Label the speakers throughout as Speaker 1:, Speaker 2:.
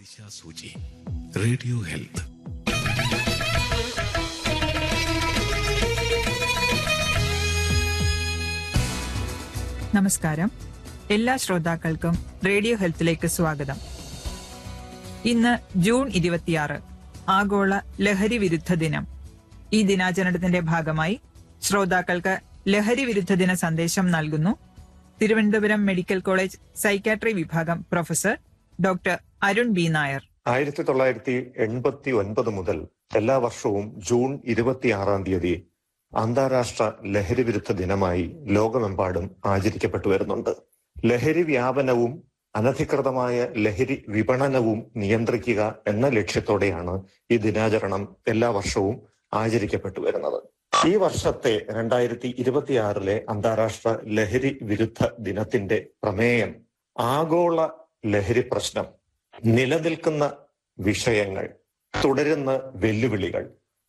Speaker 1: ദിശാസൂചി radio health
Speaker 2: നമസ്കാരം എല്ലാ ശ്രോതാക്കൾക്കും റേഡിയോ ഹെൽത്തിലേക്ക് സ്വാഗതം ഇന്ന് ജൂൺ ഇരുപത്തിയാറ് ആഗോള ലഹരി വിരുദ്ധ ദിനം ഈ ദിനാചരണത്തിന്റെ ഭാഗമായി ശ്രോതാക്കൾക്ക് ലഹരി വിരുദ്ധ ദിന സന്ദേശം നൽകുന്നു തിരുവനന്തപുരം മെഡിക്കൽ കോളേജ് സൈക്കാട്രി വിഭാഗം professor doctor Arun B Nair
Speaker 3: ആയിരത്തി തൊള്ളായിരത്തി എൺപത്തി ഒൻപത് മുതൽ എല്ലാ വർഷവും ജൂൺ ഇരുപത്തിയാറാം തീയതി അന്താരാഷ്ട്ര ലഹരി വിരുദ്ധ ദിനമായി ലോകമെമ്പാടും ആചരിക്കപ്പെട്ടു വരുന്നുണ്ട് ലഹരി വ്യാപനവും അനധികൃതമായ ലഹരി വിപണനവും നിയന്ത്രിക്കുക എന്ന ലക്ഷ്യത്തോടെയാണ് ഈ ദിനാചരണം എല്ലാ വർഷവും ആചരിക്കപ്പെട്ടു വരുന്നത് ഈ വർഷത്തെ രണ്ടായിരത്തി ഇരുപത്തിയാറിലെ അന്താരാഷ്ട്ര ലഹരി വിരുദ്ധ ദിനത്തിന്റെ പ്രമേയം ആഗോള ലഹരി പ്രശ്നം നിലനിൽക്കുന്ന വിഷയങ്ങൾ തുടരുന്ന വെല്ലുവിളികൾ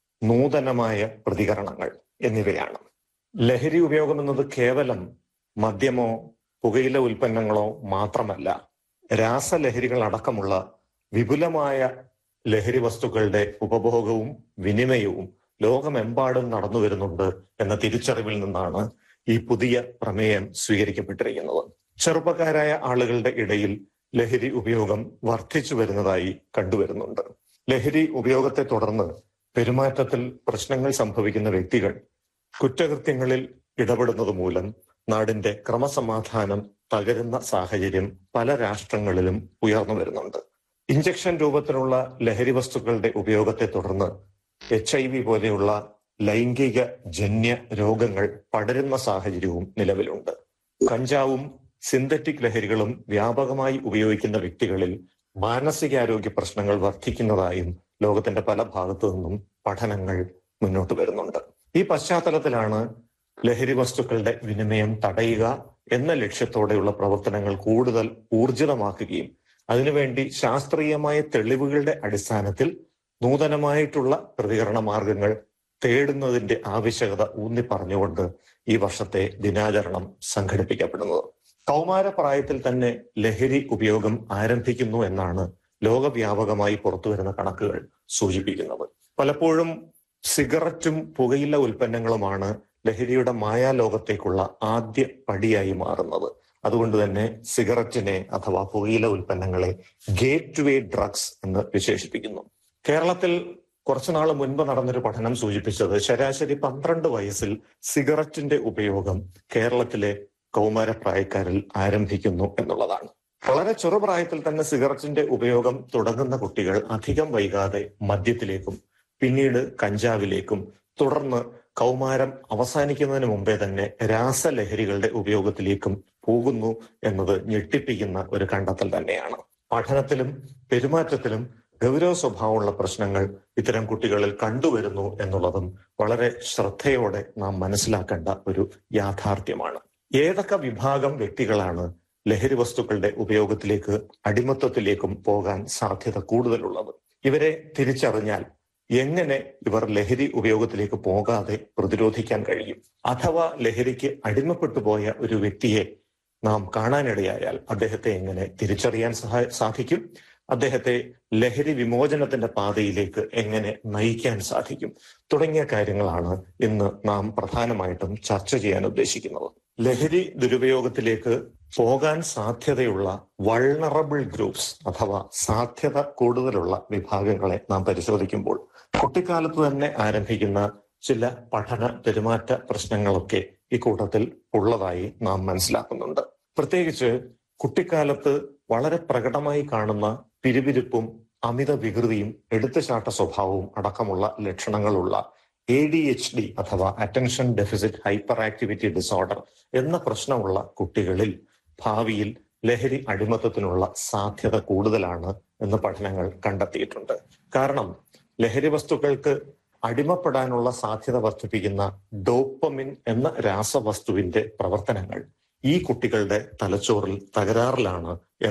Speaker 3: നൂതനമായ പ്രതികരണങ്ങൾ എന്നിവയാണ് ലഹരി ഉപയോഗം എന്നത് കേവലം മദ്യമോ പുകയില ഉൽപ്പന്നങ്ങളോ മാത്രമല്ല രാസലഹരികൾ അടക്കമുള്ള വിപുലമായ ലഹരി വസ്തുക്കളുടെ ഉപഭോഗവും വിനിമയവും ലോകമെമ്പാടും നടന്നു വരുന്നുണ്ട് എന്ന തിരിച്ചറിവിൽ നിന്നാണ് ഈ പുതിയ പ്രമേയം സ്വീകരിക്കപ്പെട്ടിരിക്കുന്നത് ചെറുപ്പക്കാരായ ആളുകളുടെ ഇടയിൽ ലഹരി ഉപയോഗം വർദ്ധിച്ചു വരുന്നതായി കണ്ടുവരുന്നുണ്ട് ലഹരി ഉപയോഗത്തെ തുടർന്ന് പെരുമാറ്റത്തിൽ പ്രശ്നങ്ങൾ സംഭവിക്കുന്ന വ്യക്തികൾ കുറ്റകൃത്യങ്ങളിൽ ഇടപെടുന്നത് മൂലം നാടിന്റെ ക്രമസമാധാനം തകരുന്ന സാഹചര്യം പല രാഷ്ട്രങ്ങളിലും ഉയർന്നു വരുന്നുണ്ട് ഇഞ്ചക്ഷൻ രൂപത്തിലുള്ള ലഹരി വസ്തുക്കളുടെ ഉപയോഗത്തെ തുടർന്ന് എച്ച് ഐ വി പോലെയുള്ള ലൈംഗിക ജന്യ രോഗങ്ങൾ പടരുന്ന സാഹചര്യവും നിലവിലുണ്ട് കഞ്ചാവും സിന്തറ്റിക് ലഹരികളും വ്യാപകമായി ഉപയോഗിക്കുന്ന വ്യക്തികളിൽ മാനസികാരോഗ്യ പ്രശ്നങ്ങൾ വർദ്ധിക്കുന്നതായും ലോകത്തിന്റെ പല ഭാഗത്തു നിന്നും പഠനങ്ങൾ മുന്നോട്ട് വരുന്നുണ്ട് ഈ പശ്ചാത്തലത്തിലാണ് ലഹരി വസ്തുക്കളുടെ വിനിമയം തടയുക എന്ന ലക്ഷ്യത്തോടെയുള്ള പ്രവർത്തനങ്ങൾ കൂടുതൽ ഊർജിതമാക്കുകയും അതിനുവേണ്ടി ശാസ്ത്രീയമായ തെളിവുകളുടെ അടിസ്ഥാനത്തിൽ നൂതനമായിട്ടുള്ള പ്രതികരണ മാർഗങ്ങൾ തേടുന്നതിന്റെ ആവശ്യകത ഊന്നി പറഞ്ഞുകൊണ്ട് ഈ വർഷത്തെ ദിനാചരണം സംഘടിപ്പിക്കപ്പെടുന്നത് കൗമാരപ്രായത്തിൽ തന്നെ ലഹരി ഉപയോഗം ആരംഭിക്കുന്നു എന്നാണ് ലോകവ്യാപകമായി പുറത്തുവരുന്ന കണക്കുകൾ സൂചിപ്പിക്കുന്നത് പലപ്പോഴും സിഗരറ്റും പുകയില ഉൽപ്പന്നങ്ങളുമാണ് ലഹരിയുടെ മായാലോകത്തേക്കുള്ള ആദ്യ പടിയായി മാറുന്നത് അതുകൊണ്ട് തന്നെ സിഗരറ്റിനെ അഥവാ പുകയില ഉൽപ്പന്നങ്ങളെ ഗേറ്റ് വേ ഡ്രഗ്സ് എന്ന് വിശേഷിപ്പിക്കുന്നു കേരളത്തിൽ കുറച്ചുനാൾ മുൻപ് നടന്നൊരു പഠനം സൂചിപ്പിച്ചത് ശരാശരി പന്ത്രണ്ട് വയസ്സിൽ സിഗരറ്റിന്റെ ഉപയോഗം കേരളത്തിലെ കൗമാരപ്രായക്കാരിൽ ആരംഭിക്കുന്നു എന്നുള്ളതാണ് വളരെ ചെറുപ്രായത്തിൽ തന്നെ സിഗരറ്റിന്റെ ഉപയോഗം തുടങ്ങുന്ന കുട്ടികൾ അധികം വൈകാതെ മദ്യത്തിലേക്കും പിന്നീട് കഞ്ചാവിലേക്കും തുടർന്ന് കൗമാരം അവസാനിക്കുന്നതിന് മുമ്പേ തന്നെ രാസലഹരികളുടെ ഉപയോഗത്തിലേക്കും പോകുന്നു എന്നത് ഞെട്ടിപ്പിക്കുന്ന ഒരു കണ്ടെത്തൽ തന്നെയാണ് പഠനത്തിലും പെരുമാറ്റത്തിലും ഗൗരവ സ്വഭാവമുള്ള പ്രശ്നങ്ങൾ ഇത്തരം കുട്ടികളിൽ കണ്ടുവരുന്നു എന്നുള്ളതും വളരെ ശ്രദ്ധയോടെ നാം മനസ്സിലാക്കേണ്ട ഒരു യാഥാർത്ഥ്യമാണ് ഏതൊക്കെ വിഭാഗം വ്യക്തികളാണ് ലഹരി വസ്തുക്കളുടെ ഉപയോഗത്തിലേക്ക് അടിമത്വത്തിലേക്കും പോകാൻ സാധ്യത കൂടുതലുള്ളത് ഇവരെ തിരിച്ചറിഞ്ഞാൽ എങ്ങനെ ഇവർ ലഹരി ഉപയോഗത്തിലേക്ക് പോകാതെ പ്രതിരോധിക്കാൻ കഴിയും അഥവാ ലഹരിക്ക് അടിമപ്പെട്ടു പോയ ഒരു വ്യക്തിയെ നാം കാണാനിടയായാൽ അദ്ദേഹത്തെ എങ്ങനെ തിരിച്ചറിയാൻ സഹാ- സാധിക്കും അദ്ദേഹത്തെ ലഹരി വിമോചനത്തിന്റെ പാതയിലേക്ക് എങ്ങനെ നയിക്കാൻ സാധിക്കും തുടങ്ങിയ കാര്യങ്ങളാണ് ഇന്ന് നാം പ്രധാനമായിട്ടും ചർച്ച ചെയ്യാൻ ഉദ്ദേശിക്കുന്നത് ലഹരി ദുരുപയോഗത്തിലേക്ക് പോകാൻ സാധ്യതയുള്ള വൾണറബിൾ ഗ്രൂപ്സ് അഥവാ സാധ്യത കൂടുതലുള്ള വിഭാഗങ്ങളെ നാം പരിശോധിക്കുമ്പോൾ കുട്ടിക്കാലത്ത് തന്നെ ആരംഭിക്കുന്ന ചില പഠന പെരുമാറ്റ പ്രശ്നങ്ങളൊക്കെ ഈ കൂട്ടത്തിൽ ഉള്ളതായി നാം മനസ്സിലാക്കുന്നുണ്ട് പ്രത്യേകിച്ച് കുട്ടിക്കാലത്ത് വളരെ പ്രകടമായി കാണുന്ന പിരിപിരിപ്പും അമിത വികൃതിയും എടുത്തുചാട്ട സ്വഭാവവും അടക്കമുള്ള ലക്ഷണങ്ങളുള്ള എ ഡി എച്ച് ഡി അഥവാ attention deficit hyperactivity disorder എന്ന പ്രശ്നമുള്ള കുട്ടികളിൽ ഭാവിയിൽ ലഹരി അടിമത്തത്തിനുള്ള സാധ്യത കൂടുതലാണ് എന്ന് പഠനങ്ങൾ കണ്ടെത്തിയിട്ടുണ്ട് കാരണം ലഹരി വസ്തുക്കൾക്ക് അടിമപ്പെടാനുള്ള സാധ്യത വർദ്ധിപ്പിക്കുന്ന ഡോപ്പമിൻ എന്ന രാസവസ്തുവിന്റെ പ്രവർത്തനങ്ങൾ ഈ കുട്ടികളുടെ തലച്ചോറിൽ തകരാറിലാണ്